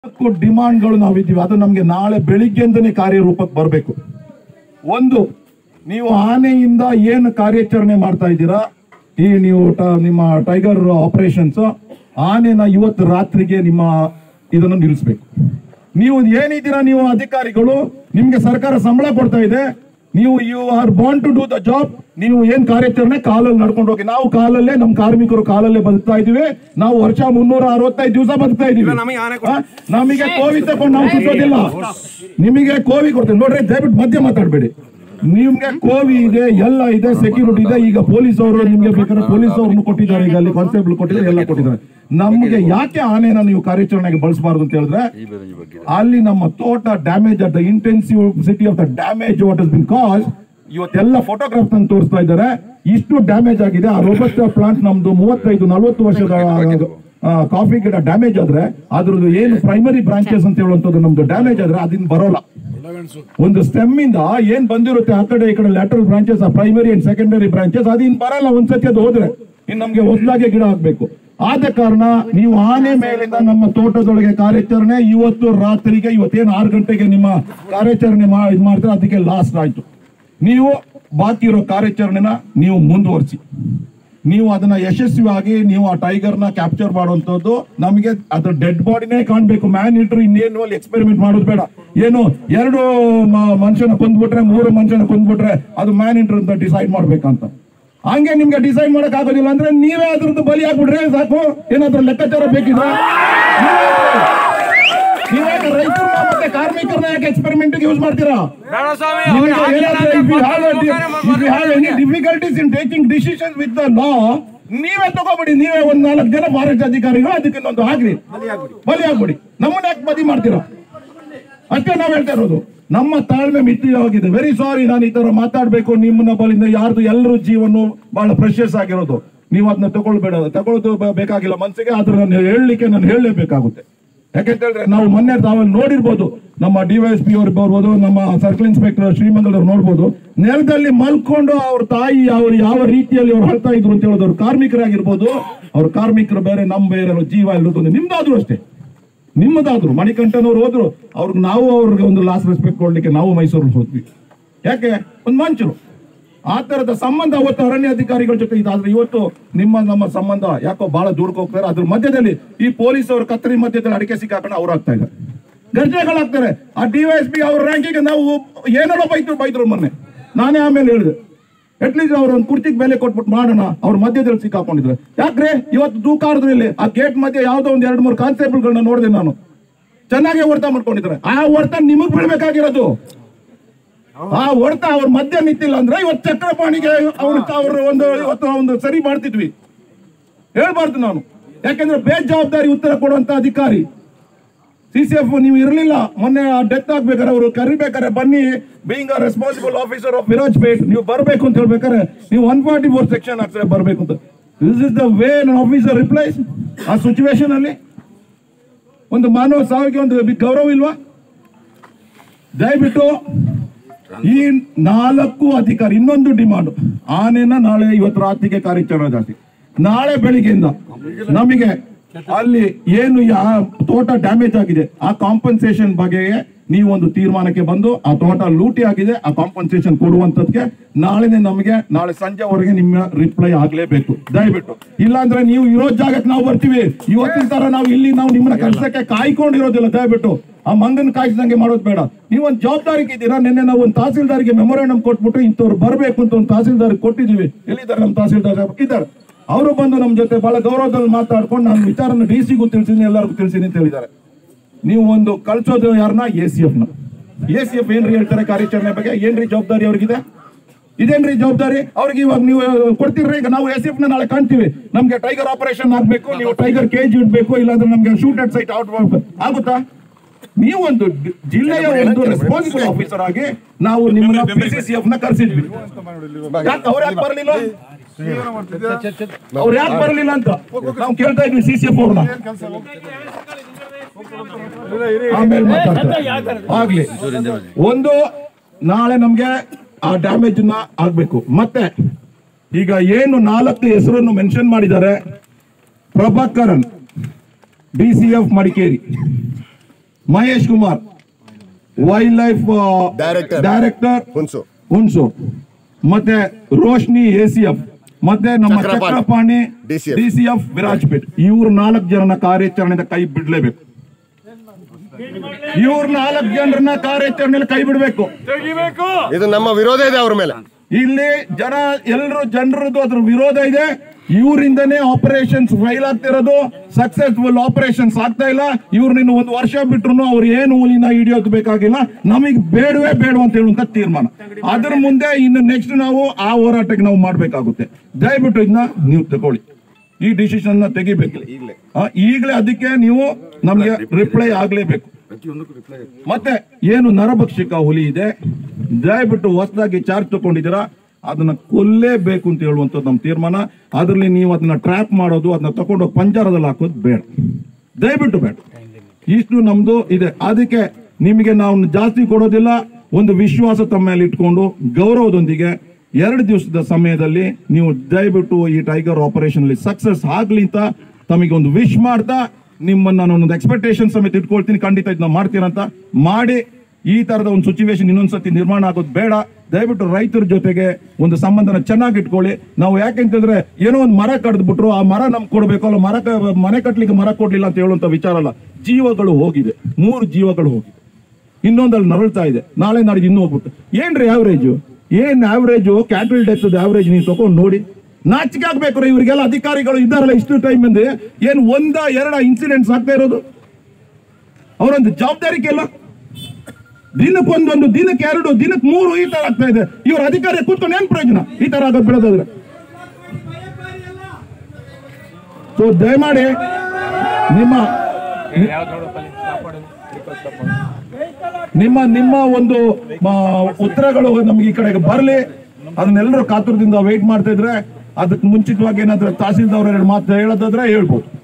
ನಾಲ್ಕು ಡಿಮಾಂಡ್ಗಳು ನಾವಿದ್ದೀವಿ ಅದು ನಮಗೆ ನಾಳೆ ಬೆಳಿಗ್ಗೆಯಿಂದನೇ ಕಾರ್ಯರೂಪಕ್ಕೆ ಬರಬೇಕು ಒಂದು ನೀವು ಆನೆಯಿಂದ ಏನು ಕಾರ್ಯಾಚರಣೆ ಮಾಡ್ತಾ ಇದ್ದೀರಾ ಈ ನೀವು ಟ- ನಿಮ್ಮ ಟೈಗರ್ ಆಪರೇಷನ್ಸ್ ಆನೆನ ಇವತ್ತು ರಾತ್ರಿಗೆ ನಿಮ್ಮ ಇದನ್ನು ನಿಲ್ಲಿಸಬೇಕು ನೀವು ಏನಿದ್ದೀರಾ ನೀವು ಅಧಿಕಾರಿಗಳು ನಿಮ್ಗೆ ಸರ್ಕಾರ ಸಂಬಳ ಕೊಡ್ತಾ ಇದೆ ನೀವು you are bound to do the job ನೀವು ಏನ್ ಕಾರ್ಯಾಚರಣೆ ಕಾಲಲ್ಲಿ ನಡ್ಕೊಂಡು ಹೋಗಿ ನಾವು ಕಾಲಲ್ಲೇ ನಮ್ಮ ಕಾರ್ಮಿಕರು ಕಾಲಲ್ಲೇ ಬದುಕ್ತಾ ಇದೀವಿ ನಾವು ವರ್ಷ ಮುನ್ನೂರ ಅರವತ್ತೈದು ದಿವಸ ಬದುಕ್ತಾ ಇದೀವಿ ನಮಗೆ ಆನೆ ಆ? ನಮಗೆ ಕೋವಿಡ್ ತಗೊಂಡು ನಾವು ಸುತ್ತೋದಿಲ್ಲ ನಿಮಗೆ ಕೋವಿ ಕೊಡ್ತೇವೆ ನೋಡ್ರಿ ದಯವಿಟ್ಟು ಮಧ್ಯೆ ಮಾತಾಡಬೇಡಿ ನಿಮ್ಗೆ ಕೋವಿ ಇದೆ ಎಲ್ಲ ಇದೆ ಸೆಕ್ಯೂರಿಟಿ ಇದೆ ಈಗ ಪೊಲೀಸ್ ಅವರು ನಿಮ್ಗೆ ಬೇಕಾದ್ರೆ ಪೊಲೀಸ್ ಅವ್ರನ್ನು ಕೊಟ್ಟಿದ್ದಾರೆ ಈಗ ಅಲ್ಲಿ ಕಾನ್ಸ್ಟೇಬಲ್ ಕೊಟ್ಟಿದ್ದಾರೆ ಎಲ್ಲ ಕೊಟ್ಟಿದ್ದಾರೆ ನಮ್ಗೆ ಯಾಕೆ ಆನೆನ ನೀವು ಕಾರ್ಯಾಚರಣೆಗೆ ಬಳಸಬಾರ್ದು ಅಂತ ಹೇಳಿದ್ರೆ ಅಲ್ಲಿ ನಮ್ಮ ತೋಟ ಡ್ಯಾಮೇಜ್ ಆದ intensity of the damage what is been cause ಇವತ್ತೆಲ್ಲ ಫೋಟೋಗ್ರಾಫ್ ತಂದು ತೋರಿಸ್ತಾ ಇದ್ದಾರೆ ಇಷ್ಟು ಡ್ಯಾಮೇಜ್ ಆಗಿದೆ ಆ ರೋಬಸ್ಟ್ ಪ್ಲಾಂಟ್ ನಮ್ದು ಮೂವತ್ತೈದು ನಲವತ್ತು ವರ್ಷದ ಆ, ಕಾಫಿ ಗಿಡ ಡ್ಯಾಮೇಜ್ ಆದ್ರೆ ಅದ್ರದ್ದು ಏನು ಪ್ರೈಮರಿ ಬ್ರಾಂಚಸ್ ಅಂತ ಹೇಳುವಂಥದ್ದು ನಮ್ದು ಡ್ಯಾಮೇಜ್ ಆದ್ರೆ ಅದನ್ನ ಬರೋಲ್ಲ ಒಂದು ಸ್ಟೆಮ್ ಇಂದ ಏನ್ ಬಂದಿರುತ್ತೆ ಆ ಕಡೆ ಈ ಕಡೆ ಲ್ಯಾಟ್ರಲ್ ಬ್ರಾಂಚಸ್ ಆ ಪ್ರೈಮರಿ ಅಂಡ್ ಸೆಕೆಂಡರಿ ಬ್ರಾಂಚಸ್ ಅದು ಇನ್ ಬರಲ್ಲ ಒಂದ್ಸತಿ ಅದು ಹೋದ್ರೆ ಇನ್ ನಮ್ಗೆ ಹೊಸದಾಗಿ ಗಿಡ ಹಾಕ್ಬೇಕು ಆದ ಕಾರಣ ನೀವು ಆನೆ ಮೇಲಿಂದ ನಮ್ಮ ತೋಟದೊಳಗೆ ಕಾರ್ಯಾಚರಣೆ ಇವತ್ತು ರಾತ್ರಿಗೆ ಇವತ್ತೇನು ಆರು ಗಂಟೆಗೆ ನಿಮ್ಮ ಕಾರ್ಯಾಚರಣೆ ಮಾ ಇದು ಮಾಡ್ತಾರೆ ಅದಕ್ಕೆ ಲಾಸ್ಟ್ ಆಯ್ತು ನೀವು ಬಾಕಿ ಇರೋ ಕಾರ್ಯಾಚರಣೆನ ನೀವು ಮುಂದುವರಿಸಿ ನೀವು ಅದನ್ನ ಯಶಸ್ವಿಯಾಗಿ ನೀವು ಆ ಟೈಗರ್ ನ ಕ್ಯಾಪ್ಚರ್ ಮಾಡುವಂತದ್ದು ನಮಗೆ ಅದ್ರ ಡೆಡ್ ಬಾಡಿನೇ ಕಾಣ್ಬೇಕು ಮ್ಯಾನ್ ಇಟ್ರು ಇನ್ನೇನು ಅಲ್ಲಿ ಎಕ್ಸ್ಪೆರಿಮೆಂಟ್ ಮಾಡೋದು ಬೇಡ ಏನು ಎರಡು ಮ- ಮನುಷ್ಯನ ಕೊಂದ್ಬಿಟ್ರೆ ಮೂರು ಮನುಷ್ಯನ ಕೊಂದ್ಬಿಟ್ರೆ ಅದು ಮ್ಯಾನ್ ಇಂಟ್ರ್ ಅಂತ ಡಿಸೈಡ್ ಮಾಡ್ಬೇಕಂತ ಹಂಗೆ ನಿಮ್ಗೆ ಡಿಸೈಡ್ ಮಾಡಕ್ ಆಗೋದಿಲ್ಲ ಅಂದ್ರೆ ನೀವೇ ಅದ್ರದ್ದು ಬಲಿ ಆಗ್ಬಿಟ್ರೆ ಸಾಕು ಏನಾದ್ರೂ ಲೆಕ್ಕಾಚಾರ ಬೇಕಿದ್ರೆ ನೀವೇ ರೈತರನ್ನ ಮತ್ತೆ ಕಾರ್ಮಿಕರನ್ನ ಯಾಕೆ ಎಕ್ಸ್ಪೆರಿಮೆಂಟ್ ಯೂಸ್ ಮಾಡ್ತೀರಾ ಬೇಡ ಸ್ವಾಮಿ ನಿಮಗೆ ಅವ್ರು ಏನಾದ್ರೂ ಹಾಕಿಲ್ಲ if you have a- ಅಂದ್ರೆ if you have any difficulties in taking decisions with the law, ನೀವೇ ತಗೋಬಿಡಿ ನೀವೇ ಒಂದ್ ನಾಲ್ಕು ಜನ ಫಾರೆಸ್ಟ್ ಅಧಿಕಾರಿಗಳು ಅದಕ್ಕೆ ಇನ್ನೊಂದು ಹಾಕ್ರಿ ಬಲಿ ಆಗ್ಬಿಡಿ ನಮ್ಮನ್ನ ಯಾಕೆ ಬದಿ ಮಾಡ್ತೀರಾ ಅಷ್ಟೇ ನಾವ್ ಹೇಳ್ತಾ ಇರೋದು ನಮ್ಮ ತಾಳ್ಮೆ ಮಿತಿ ಹೋಗಿದೆ ವೆರಿ ಸಾರಿ ನಾನು ಈ ತರ ಮಾತಾಡ್ಬೇಕು ನಿಮ್ಮನ್ನ ಬಲಿಂದ ಯಾರ್ದು ಎಲ್ಲರೂ ಜೀವನ ಬಹಳ ಪ್ರೆಷಸ್ ಆಗಿರೋದು ನೀವು ಅದನ್ನ ತಗೊಳ್ಬೇಡ ತಗೊಳ್ಳೋದು ಬ- ಬೇಕಾಗಿಲ್ಲ ಮನ್ಸಿಗೆ ಆದ್ರೆ ನಾನು ಹೇಳಲಿಕ್ಕೆ ನಾನು ಹೇಳಲೇಬೇಕಾಗುತ್ತೆ ಯಾಕೆಂತ ಹೇಳಿದ್ರೆ ನಾವು ಮೊನ್ನೆ ತಾವಲ್ಲಿ ನೋಡಿರ್ಬೋದು ನಮ್ಮ ಡಿವೈಎಸ್ ಪಿ ಅವ್ರು ಬರ್ಬೋದು ನಮ್ಮ ಸರ್ಕಲ್ ಇನ್ಸ್ಪೆಕ್ಟರ್ ಶ್ರೀಮಂಗಲ್ ಅವ್ರು ನೋಡ್ಬೋದು ನೆಲದಲ್ಲಿ ಮಲ್ಕೊಂಡು ಅವ್ರ ತಾಯಿ ಅವ್ರು ಯಾವ ರೀತಿಯಲ್ಲಿ ಅವ್ರು ಹೇಳ್ತಾ ಇದ್ರು ಅಂತ ಹೇಳೋದು ಅವ್ರು ಕಾರ್ಮಿಕರಾಗಿರ್ಬೋದು ಅವ್ರ ಕಾರ್ಮಿಕರು ಬೇರೆ ನಮ್ ಬೇರೆ ಅವ್ರ ಜೀವ ಇರೋದು ನಿಮ್ದಾದ್ರೂ ಅಷ್ಟೇ ನಿಮ್ಮದಾದ್ರು ಮಣಿಕಂಠನವ್ರು ಹೋದ್ರು ಅವ್ರಿಗೆ ನಾವು ಅವ್ರಿಗೆ ಒಂದು ಲಾಸ್ಟ್ ರೆಸ್ಪೆಕ್ಟ್ ಕೊಡ್ಲಿಕ್ಕೆ ನಾವು ಮೈಸೂರಲ್ಲಿ ಹೋದ್ವಿ ಯಾಕೆ ಒಂದು ಮಂಚರು ಆ ತರದ ಸಂಬಂಧ ಅವತ್ತು ಅರಣ್ಯ ಅಧಿಕಾರಿಗಳ ಜೊತೆ ಇದಾದ್ರೆ ಇವತ್ತು ನಿಮ್ಮ ನಮ್ಮ ಸಂಬಂಧ ಯಾಕೋ ಬಹಳ ದೂರಕ್ಕೆ ಹೋಗ್ತಾರೆ ಅದ್ರ ಮಧ್ಯದಲ್ಲಿ ಈ ಪೊಲೀಸ್ ಅವ್ರ ಕತ್ತರಿ ಮಧ್ಯದಲ್ಲಿ ಅಡಿಕೆ ಸಿಕ್ಕಾಕೊಂಡು ಅವ್ರು ಆಗ್ತಾ ಇದ್ದಾರೆ ಗರ್ಜನೆಗಳಾಗ್ತಾರೆ ಆ ಡಿವೈಎಸ್ ಪಿ ಅವ್ರ ರ್ಯಾಂಕಿಗೆ ನಾವು ಏನಾರೋ ಬೈದ್ರು ಬೈದ್ರು ಮೊನ್ನೆ ನಾನೇ ಆಮೇಲೆ ಹೇಳಿದೆ ಅಟ್ಲೀಸ್ಟ್ ಅವ್ರ ಒಂದು ಕುರ್ಚಿಗೆ ಬೆಲೆ ಕೊಟ್ಬಿಟ್ಟು ಮಾಡೋಣ ಅವ್ರ ಮಧ್ಯದಲ್ಲಿ ಸಿಕ್ಕಾಕೊಂಡಿದ್ರೆ ಯಾಕ್ರೆ ಇವತ್ತು ತೂಕಾಡಿದ್ರು ಇಲ್ಲಿ ಆ ಗೇಟ್ ಮಧ್ಯೆ ಯಾವ್ದೋ ಒಂದ್ ಎರಡ್ ಮೂರು ಕಾನ್ಸ್ಟೇಬಲ್ಗಳನ್ನ ನೋಡಿದೆ ನಾನು ಚೆನ್ನಾಗಿ ಹೊಡೆತ ಮಾಡ್ಕೊಂಡಿದ್ದಾರೆ ಆ ಹೊಡೆತ ನಿಮಗ್ ಬೀಳ್ಬೇಕಾಗಿರೋದು ಆ ಹೊಡೆತ ಅವ್ರ ಮಧ್ಯ ನಿಂತಿಲ್ಲ ಅಂದ್ರೆ ಇವತ್ತು ಚಕ್ರಪಾಣಿಗೆ ಅವ್ರು ಅವ್ರ ಒಂದು ಇವತ್ತು ಒಂದು ಸರಿ ಮಾಡ್ತಿದ್ವಿ ಹೇಳ್ಬಾರ್ದು ನಾನು ಯಾಕಂದ್ರೆ ಬೇಜವಾಬ್ದಾರಿ ಉತ್ತರ ಕೊಡುವಂತ ಅಧಿಕಾರಿ ಸಿ ಸಿ ಎಫ್ ನೀವು ಇರಲಿಲ್ಲ ಮೊನ್ನೆ ಡೆತ್ ಆಗ್ಬೇಕಾದ್ರೆ ಅವರು ಕರಿಬೇಕಾದ್ರೆ ಬನ್ನಿ being a responsible officer of Virajpet ನೀವು ಬರಬೇಕು ಅಂತ ಹೇಳ್ಬೇಕಾದ್ರೆ ನೀವು ಒನ್ ಫಾರ್ಟಿ ಫೋರ್ ಸೆಕ್ಷನ್ ಹಾಕ್ತಾರೆ ಬರಬೇಕು ಅಂತ this is the way officer replies ಆ ಸಿಚುವೇಶನ್ ಅಲ್ಲಿ ಒಂದು ಮಾನವ ಸಾವಿಗೆ ಒಂದು ಬಿ- ಗೌರವ ಇಲ್ವಾ ದಯವಿಟ್ಟು ಈ ನಾಲ್ಕು ಅಧಿಕಾರಿ ಇನ್ನೊಂದು ಡಿಮಾಂಡ್ ಆನೆನ ನಾಳೆ ಇವತ್ತು ರಾತ್ರಿಗೆ ಕಾರ್ಯಾಚರಣೆ ಜಾಸ್ತಿ ನಾಳೆ ಬೆಳಿಗ್ಗೆಯಿಂದ ನಮಗೆ ಅಲ್ಲಿ ಏನು ಯಾ ತೋಟ ಡ್ಯಾಮೇಜ್ ಆಗಿದೆ ಆ ಕಾಂಪನ್ಸೇಷನ್ ಬಗೆಗೆ ನೀವು ಒಂದು ತೀರ್ಮಾನಕ್ಕೆ ಬಂದು ಆ ತೋಟ ಲೂಟಿ ಆಗಿದೆ ಆ ಕಾಂಪನ್ಸೇಷನ್ ಕೊಡುವಂತದ್ಕೆ ನಾಳೆನೆ ನಮಗೆ ನಾಳೆ ಸಂಜೆವರೆಗೆ ನಿಮ್ಮ ರಿಪ್ಲೈ ಆಗ್ಲೇಬೇಕು ದಯವಿಟ್ಟು ಇಲ್ಲಾಂದ್ರೆ ನೀವು ಇರೋ ಜಾಗಕ್ಕೆ ನಾವು ಬರ್ತೀವಿ ಇವತ್ತಿನ ತರ ನಾವು ಇಲ್ಲಿ ನಾವು ನಿಮ್ಮನ್ನ ಕಳ್ಸಕ್ಕೆ ಕಾಯ್ಕೊಂಡಿರೋದಿಲ್ಲ ದಯವಿಟ್ಟು ಆ ಮಂಗನ್ ಕಾಯಿಸಿದಂಗೆ ಮಾಡೋದು ಬೇಡ ನೀವು ಒಂದು ಜವಾಬ್ದಾರಿಗೆ ಇದ್ದೀರಾ ನಿನ್ನೆ ನಾವು ಒಂದು ತಹಸೀಲ್ದಾರ್ಗೆ ಮೆಮೊರಾಂಡಮ್ ಕೊಟ್ಬಿಟ್ಟು ಇಂಥವ್ರು ಬರಬೇಕು ಅಂತ ಒಂದು ತಹಸೀಲ್ದಾರ್ ಕೊಟ್ಟಿದ್ದೀವಿ ಎಲ್ಲಿದ್ದಾರೆ ನಮ್ಮ ತಹಸೀಲ್ದಾರ್ ಸಾಹೇಬ್? ಇದ್ದಾರೆ ಅವರು ಬಂದು ನಮ್ಮ ಜೊತೆ ಬಹಳ ಗೌರವದಲ್ಲಿ ಮಾತಾಡ್ಕೊಂಡು ನಾನು ವಿಚಾರನ ಡಿ ಸಿಗೂ ತಿಳಿಸಿನಿ ಎಲ್ಲರಿಗೂ ತಿಳಿಸಿನಿ ಅಂತ ಹೇಳಿದ್ದಾರೆ ನೀವು ಒಂದು ಕಳ್ಸೋದು ಯಾರನ್ನ ಎ ಸಿ ಎಫ್ ನ ಎ ಸಿ ಎಫ್ ಏನ್ರಿ ಹೇಳ್ತಾರೆ ಕಾರ್ಯಾಚರಣೆ ಬಗ್ಗೆ ಏನ್ರಿ ಜವಾಬ್ದಾರಿ ಅವ್ರಿಗಿದೆ ಇದೇನ್ರಿ ಜವಾಬ್ದಾರಿ ಅವ್ರಿಗೆ ಇವಾಗ ನೀವು ಕೊಡ್ತೀರಿ ಈಗ ನಾವು ಎಸ್ ಎಫ್ ನ ನಾಳೆ ಕಾಣ್ತೀವಿ ನಮ್ಗೆ ಟೈಗರ್ ಆಪರೇಷನ್ ಆಗ್ಬೇಕು ನೀವು ಟೈಗರ್ ಕೇಜ್ ಇಡ್ಬೇಕು ಇಲ್ಲಾಂದ್ರೆ ನಮ್ಗೆ ಶೂಟ್ ಅಟ್ ಸೈಟ್ ಔಟ್ ಆಗುತ್ತಾ ನೀವು ಒಂದು ಡಿ- ಜಿಲ್ಲೆಯ ಒಂದು ರೆಸ್ಪಾನ್ಸಿಬಲ್ ಆಫೀಸರ್ ಆಗಿ ನಾವು ನಿಮ್ಮನ್ನ ಪಿ ಸಿ ಸಿ ಎಫ್ ನ ಕರೆಸಿದ್ವಿ ಯಾಕೆ ಅವ್ರು ಯಾಕೆ ಬರಲಿಲ್ಲ ಅವ್ರು ಯಾಕೆ ಬರಲಿಲ್ಲ ಅಂತ ನಾವು ಕೇಳ್ತಾ ಇದ್ವಿ ಸಿ ಸಿ ಎಫ್ ಅವ್ರನ್ನ ಆಮೇಲೆ ಮಾತಾಡ್ತಾರೆ ಆಗ್ಲಿ ಒಂದು ನಾಳೆ ನಮ್ಗೆ ಆ ಡ್ಯಾಮೇಜ್ ನ ಆಗ್ಬೇಕು ಮತ್ತೆ ಈಗ ಏನು ನಾಲ್ಕು ಹೆಸರನ್ನು ಮೆನ್ಷನ್ ಮಾಡಿದ್ದಾರೆ Prabhakaran D C F Madikeri Mahesh Kumar wildlife Director. Director Hunsur Hunsur ಮತ್ತೆ ರೋಶ್ನಿ ಎ ಸಿ ಎಫ್ ಮತ್ತೆ ನಮ್ಮ Chakrapani. Chakrapani DCF. D C F Virajpet ಇವ್ರು ನಾಲ್ಕು ಜನನ ಕಾರ್ಯಾಚರಣೆಯಿಂದ ಕೈ ಬಿಡ್ಲೇಬೇಕು ಇವ್ರ ನಾಲ್ಕು ಜನರನ್ನ ಕಾರ್ಯಾಚರಣೆಯಲ್ಲಿ ಕೈ ಬಿಡಬೇಕು ಇದು ನಮ್ಮ ವಿರೋಧ ಇದೆ ಅವ್ರ ಮೇಲೆ ಇಲ್ಲಿ ಜನ ಎಲ್ಲರೂ ಜನರದ್ದು ಅದ್ರ ವಿರೋಧ ಇದೆ ಇವರಿಂದನೇ ಆಪರೇಷನ್ಸ್ ಫೈಲ್ ಆಗ್ತಿರೋದು ಸಕ್ಸಸ್ಫುಲ್ ಆಪರೇಷನ್ಸ್ ಆಗ್ತಾ ಇಲ್ಲ ಇವ್ರು ನಿನ್ನ ಒಂದು ವರ್ಷ ಬಿಟ್ರು ಅವ್ರು ಏನು ಹುಲಿನ ಹಿಡಿಯೋದು ಬೇಕಾಗಿಲ್ಲ ನಮಗೆ ಬೇಡವೇ ಬೇಡ ಅಂತ ಹೇಳುವಂತ ತೀರ್ಮಾನ ಅದ್ರ ಮುಂದೆ ಇನ್ನು ನೆಕ್ಸ್ಟ್ ನಾವು ಆ ಹೋರಾಟಕ್ಕೆ ನಾವು ಮಾಡ್ಬೇಕಾಗುತ್ತೆ ದಯವಿಟ್ಟು ಇದನ್ನ ನೀವು ತಗೊಳ್ಳಿ ಈ ಡಿಸಿಷನ್ ನ ತೆಗಿಬೇಕು ಆ, ಈಗಲೇ ಅದಕ್ಕೆ ನೀವು ನಮಗೆ ರಿಪ್ಲೈ ಆಗ್ಲೇಬೇಕು ಮತ್ತೆ ಏನು ನರಭಕ್ಷಕ ಹುಲಿ ಇದೆ ದಯವಿಟ್ಟು ಹೊಸದಾಗಿ ಚಾರ್ಜ್ ತಗೊಂಡಿದ್ದೀರಾ ಅದನ್ನ ಕೊಲ್ಲೇಬೇಕು ಅಂತ ಹೇಳುವಂಥದ್ದು ನಮ್ಮ ತೀರ್ಮಾನ ಅದರಲ್ಲಿ ನೀವು ಅದನ್ನ ಟ್ರ್ಯಾಪ್ ಮಾಡೋದು ಅದನ್ನ ತಗೊಂಡು ಪಂಜರದಲ್ಲಿ ಹಾಕೋದು ಬೇಡ ದಯವಿಟ್ಟು ಬೇಡ ಇಷ್ಟು ನಮ್ದು ಇದೆ ಅದಕ್ಕೆ ನಿಮಗೆ ನಾವು ಜಾಸ್ತಿ ಕೊಡೋದಿಲ್ಲ ಒಂದು ವಿಶ್ವಾಸ ತಮ್ಮ ಮೇಲೆ ಇಟ್ಕೊಂಡು ಗೌರವದೊಂದಿಗೆ ಎರಡು ದಿವಸದ ಸಮಯದಲ್ಲಿ ನೀವು ದಯವಿಟ್ಟು ಈ ಟೈಗರ್ ಆಪರೇಷನ್ ಅಲ್ಲಿ ಸಕ್ಸಸ್ ಆಗ್ಲಿ ಅಂತ ತಮಗೆ ಒಂದು ವಿಶ್ ಮಾಡ್ತಾ ನಿಮ್ಮನ್ನ ನಾನು ಒಂದು ಎಕ್ಸ್ಪೆಕ್ಟೇಷನ್ ಸಮೇತ ಇಟ್ಕೊಳ್ತೀನಿ ಖಂಡಿತ ಇದನ್ನ ಮಾಡ್ತೀರಂತ ಮಾಡಿ ಈ ತರದ ಒಂದು ಸಿಚುವೇಶನ್ ಇನ್ನೊಂದ್ಸತಿ ನಿರ್ಮಾಣ ಆಗೋದು ಬೇಡ ದಯವಿಟ್ಟು ರೈತರ ಜೊತೆಗೆ ಒಂದು ಸಂಬಂಧನ ಚೆನ್ನಾಗಿ ಇಟ್ಕೊಳ್ಳಿ ನಾವು ಯಾಕೆಂತಂದ್ರೆ ಏನೋ ಒಂದು ಮರ ಕಡ್ದು ಬಿಟ್ರು ಆ ಮರ ನಮ್ಗೆ ಕೊಡ್ಬೇಕು ಅಲ್ಲ ಮರ ಕ- ಮನೆ ಕಟ್ಲಿಕ್ಕೆ ಮರ ಕೊಡ್ಲಿಲ್ಲ ಅಂತ ಹೇಳುವಂತ ವಿಚಾರ ಅಲ್ಲ ಜೀವಗಳು ಹೋಗಿದೆ ಮೂರು ಜೀವಗಳು ಹೋಗಿದೆ ಇನ್ನೊಂದಲ್ಲಿ ನರಳ್ತಾ ಇದೆ ನಾಳೆ ನಾಡಿದ್ದು ಇನ್ನೂ ಹೋಗ್ಬಿಟ್ಟು ಏನ್ರಿ ಆವ್ರೇಜು ಏನ್ ಆವ್ರೇಜು ಕ್ಯಾಟಲ್ ಡೆತ್ ಆವ್ರೇಜ್ ನೀವು ತಗೊಂಡು ನೋಡಿ ನಾಚಿಕೆ ಆಗ್ಬೇಕು ರೀ ಇವರಿಗೆಲ್ಲ ಅಧಿಕಾರಿಗಳು ಇದ್ದಾರಲ್ಲ ಇಷ್ಟು ಟೈಮ್ ಇಂದ ಏನ್ ಒಂದ ಎರಡ ಇನ್ಸಿಡೆಂಟ್ಸ್ ಆಗ್ತಾ ಇರೋದು ಅವರೊಂದು ಜವಾಬ್ದಾರಿಕೆ ಇಲ್ಲ ದಿನಕ್ಕೊಂದೊಂದು ದಿನಕ್ಕೆ ಎರಡು ದಿನಕ್ಕೆ ಮೂರು ಈ ತರ ಆಗ್ತಾ ಇದೆ ಇವ್ರ ಅಧಿಕಾರಿ ಕೂತ್ಕೊಂಡು ಏನ್ ಪ್ರಯೋಜನ ಈ ತರ ಆಗೋದು ಬಿಡೋದಾದ್ರೆ ಸೊ ದಯಮಾಡಿ ನಿಮ್ಮ ನಿಮ್ಮ ನಿಮ್ಮ ಒಂದು ಆ, ಉತ್ತರಗಳು ನಮ್ಗೆ ಈ ಕಡೆಗೆ ಬರಲಿ ಅದನ್ನೆಲ್ಲರೂ ಕಾತುರದಿಂದ ವೇಟ್ ಮಾಡ್ತಾ ಇದ್ರೆ ಅದಕ್ಕೆ ಮುಂಚಿತವಾಗಿ ಏನಾದ್ರೂ ತಹಸೀಲ್ದವ್ರು ಎರಡು ಮಾತು ಹೇಳೋದಾದ್ರೆ ಹೇಳ್ಬೋದು